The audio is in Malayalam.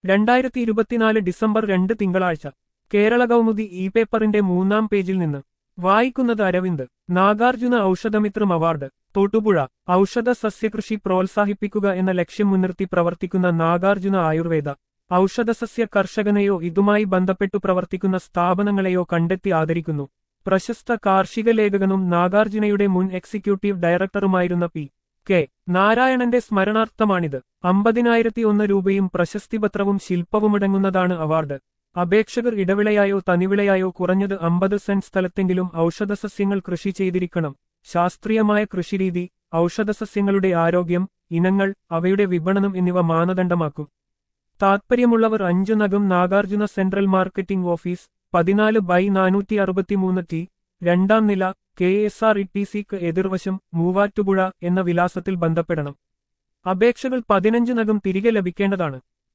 രണ്ടായിരത്തി ഇരുപത്തിനാല് ഡിസംബർ രണ്ട് തിങ്കളാഴ്ച കേരള കൗമുദി ഇ പേപ്പറിന്റെ മൂന്നാം പേജിൽ നിന്ന് വായിക്കുന്നത് അരവിന്ദ് നാഗാർജുന ഔഷധമിത്രം അവാർഡ് തൊട്ടുപുഴ ഔഷധ സസ്യകൃഷി പ്രോത്സാഹിപ്പിക്കുക എന്ന ലക്ഷ്യം മുൻനിർത്തി പ്രവർത്തിക്കുന്ന നാഗാർജുന ആയുർവേദ ഔഷധസസ്യ കർഷകനെയോ ഇതുമായി ബന്ധപ്പെട്ടു പ്രവർത്തിക്കുന്ന സ്ഥാപനങ്ങളെയോ കണ്ടെത്തി ആദരിക്കുന്നു പ്രശസ്ത കാർഷിക ലേഖകനും നാഗാർജുനയുടെ മുൻ എക്സിക്യൂട്ടീവ് ഡയറക്ടറുമായിരുന്ന പി കെ നാരായണന്റെ സ്മരണാർത്ഥമാണിത് അമ്പതിനായിരത്തി ഒന്ന് രൂപയും പ്രശസ്തിപത്രവും ശില്പവുമടങ്ങുന്നതാണ് അവാർഡ് അപേക്ഷകർ ഇടവിളയായോ തനിവിളയായോ കുറഞ്ഞത് അമ്പത് സെന്റ് സ്ഥലത്തെങ്കിലും ഔഷധസസ്യങ്ങൾ കൃഷി ചെയ്തിരിക്കണം ശാസ്ത്രീയമായ കൃഷിരീതി ഔഷധസസ്യങ്ങളുടെ ആരോഗ്യം ഇനങ്ങൾ അവയുടെ വിപണനം എന്നിവ മാനദണ്ഡമാക്കും താത്പര്യമുള്ളവർ അഞ്ചു നഗം നാഗാർജുന സെൻട്രൽ മാർക്കറ്റിംഗ് ഓഫീസ് പതിനാല് ബൈ നാനൂറ്റി അറുപത്തിമൂന്ന് ടി രണ്ടാം നില K S R E T സിക്ക് എതിർവശം മൂവാറ്റുപുഴ എന്ന വിലാസത്തിൽ ബന്ധപ്പെടണം അപേക്ഷകൾ പതിനഞ്ച് നഗം തിരികെ ലഭിക്കേണ്ടതാണ്